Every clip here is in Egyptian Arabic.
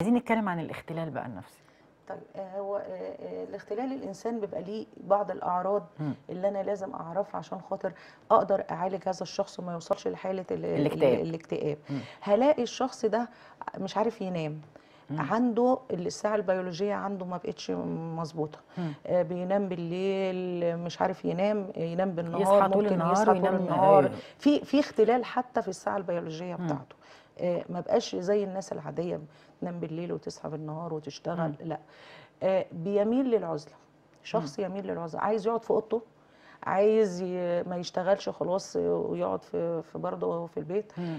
عايزين نتكلم عن الاختلال بقى النفسي طيب آه، هو آه، آه، الاختلال الانسان بيبقى ليه بعض الاعراض مم. اللي انا لازم اعرفها عشان خاطر اقدر اعالج هذا الشخص وما يوصلش لحاله ال- ال- الاكتئاب. الاكتئاب مم. هلاقي الشخص ده مش عارف ينام مم. عنده الساعه البيولوجيه عنده ما بقتش مظبوطه مم. آه، بينام بالليل مش عارف ينام ينام بالنهار يصحى طول ممكن النهار يصحى طول وينام- النهار أيوة. في في اختلال حتى في الساعه البيولوجيه مم. بتاعته آه، ما بقاش زي الناس العاديه تنام بالليل وتصحى بالنهار وتشتغل مم. لا آه، بيميل للعزله شخص يميل للعزله عايز يقعد في اوضته عايز ي... ما يشتغلش خلاص ويقعد في في برضه في البيت مم.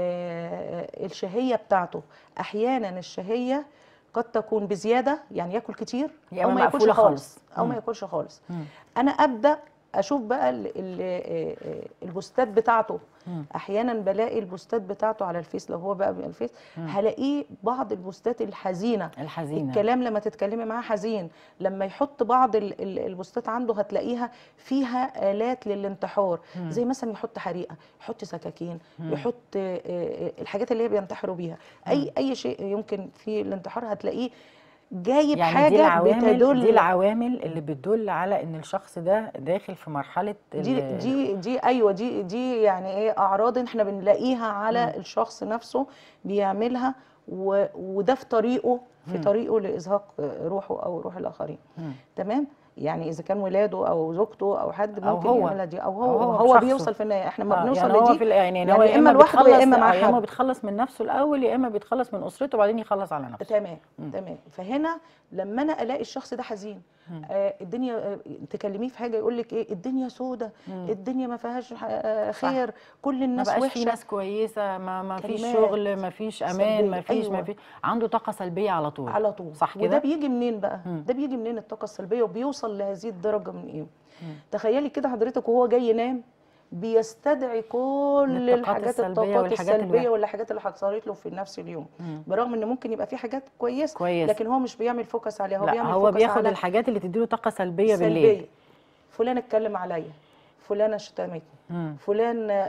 آه، الشهيه بتاعته احيانا الشهيه قد تكون بزياده يعني ياكل كتير يا او إما ما ياكلش مقفولة خالص خالص. او مم. ما ياكلش خالص مم. انا ابدا اشوف بقى ال- ال- آه، آه، البوستات بتاعته مم. احيانا بلاقي البوستات بتاعته على الفيس لو هو بقى من الفيس مم. هلاقيه بعض البوستات الحزينه الحزينه الكلام لما تتكلمي معاه حزين لما يحط بعض ال- ال- البوستات عنده هتلاقيها فيها آلات للانتحار مم. زي مثلا يحط حريقه يحط سكاكين مم. يحط آه، آه، الحاجات اللي هي بينتحروا بيها اي اي شيء يمكن في الانتحار هتلاقيه جايب يعني حاجه دي العوامل بتدل دي العوامل اللي بتدل على ان الشخص ده داخل في مرحله دي ال- دي دي ايوه دي دي يعني ايه اعراض احنا بنلاقيها على مم. الشخص نفسه بيعملها و... وده في طريقه في مم. طريقه لازهاق روحه او روح الاخرين مم. تمام يعني اذا كان ولاده او زوجته او حد أو ممكن هو. يعملها دي او هو أو هو هو بشخصه. بيوصل في النهايه احنا ما آه، بنوصل يعني هو في لدي ال- يعني, يعني هو يا إما لوحده يا بيتخلص- إما مع آه، يا اما حد. بيتخلص من نفسه الاول يا اما بيتخلص من اسرته وبعدين يخلص على نفسه تمام مم. تمام فهنا لما انا الاقي الشخص ده حزين مم. آه الدنيا آه تكلميه في حاجه يقول لك ايه الدنيا سودة مم. الدنيا ما فيهاش آه صح. خير كل ما الناس بقاش في وحشه ناس كويسه ما ما فيش كلمات شغل ما فيش امان ما سلبية. فيش ما أيوة. فيش عنده طاقه سلبيه على طول على طول صح وده كده بيجي منين بقى مم. ده بيجي منين الطاقه السلبيه وبيوصل لهذه الدرجه من ايه مم. تخيلي كده حضرتك وهو جاي ينام بيستدعي كل الطاقات الحاجات السلبية الطاقات والحاجات اللي السلبيه بقى- والحاجات اللي حصلت له في نفس اليوم مم. برغم ان ممكن يبقى في حاجات كويسه كويس لكن هو مش بيعمل فوكس عليها هو لا بيعمل هو فوكس بياخد على الحاجات اللي تديله طاقه سلبيه بالليل سلبيه فلان اتكلم عليا فلانه شتمتني مم. فلان آه،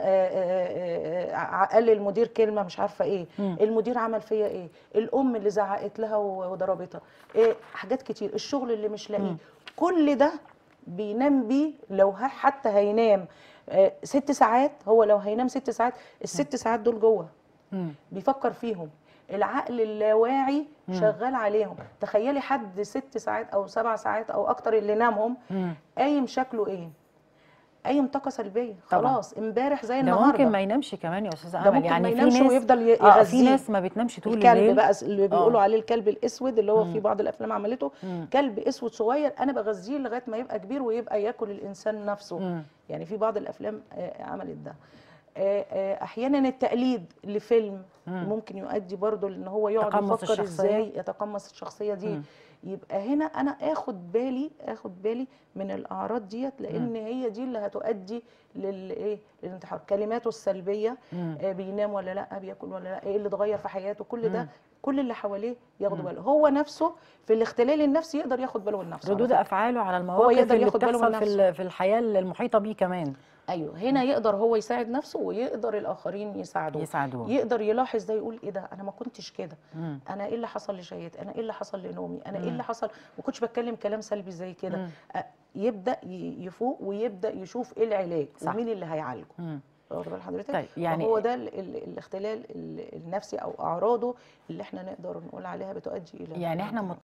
آه، آه، آه، قال للمدير كلمه مش عارفه ايه مم. المدير عمل فيا ايه الام اللي زعقت لها و- وضربتها إيه حاجات كتير الشغل اللي مش لاقيه مم. كل ده بينام بيه لو ه- حتى هينام آه، ست ساعات هو لو هينام ست ساعات الست ساعات دول جوه مم. بيفكر فيهم العقل اللاواعي مم. شغال عليهم تخيلي حد ست ساعات او سبع ساعات او اكتر اللي نامهم مم. قايم شكله ايه قايم طاقه سلبيه طبعاً. خلاص امبارح زي ده النهارده ممكن ما ينامش كمان يا استاذه ده امل ممكن يعني ما في ينامش ناس ويفضل ي- اه في يغذيه ناس ما بتنامش طول الكلب الليل بقى اللي بيقولوا آه. عليه الكلب الاسود اللي هو مم. في بعض الافلام عملته مم. كلب اسود صغير انا بغذيه لغايه ما يبقى كبير ويبقى ياكل الانسان نفسه مم. يعني في بعض الافلام آه، عملت ده آه، آه، احيانا التقليد لفيلم مم. ممكن يؤدي برضه لان هو يقعد تقمص يفكر الشخصية. ازاي يتقمص الشخصيه دي مم. يبقى هنا انا اخد بالي اخد بالي من الاعراض ديت لان هي دي اللي هتؤدي للايه للانتحار كلماته السلبيه مم. آه، بينام ولا لا بياكل ولا لا ايه اللي اتغير في حياته كل ده مم. كل اللي حواليه ياخدوا مم. باله هو نفسه في الاختلال النفسي يقدر ياخد باله من نفسه على ردود فكرة. افعاله على المواقف يقدر اللي ياخد باله من بتحصل في نفسه. ال- في الحياه المحيطه بيه كمان ايوه هنا يقدر هو يساعد نفسه ويقدر الاخرين يساعدوه يساعدوه يقدر يلاحظ ده يقول ايه ده انا ما كنتش كده مم. انا ايه اللي حصل لشهيتي انا ايه اللي حصل لنومي انا ايه مم. اللي حصل ما كنتش بتكلم كلام سلبي زي كده مم. أ- يبدا ي- يفوق ويبدا يشوف ايه العلاج صح. ومين اللي هيعالجه مم. واخد بال حضرتك طيب يعني هو ده ال- ال- الاختلال ال- النفسي او اعراضه اللي احنا نقدر نقول عليها بتؤدي الى يعني احنا الانتحار.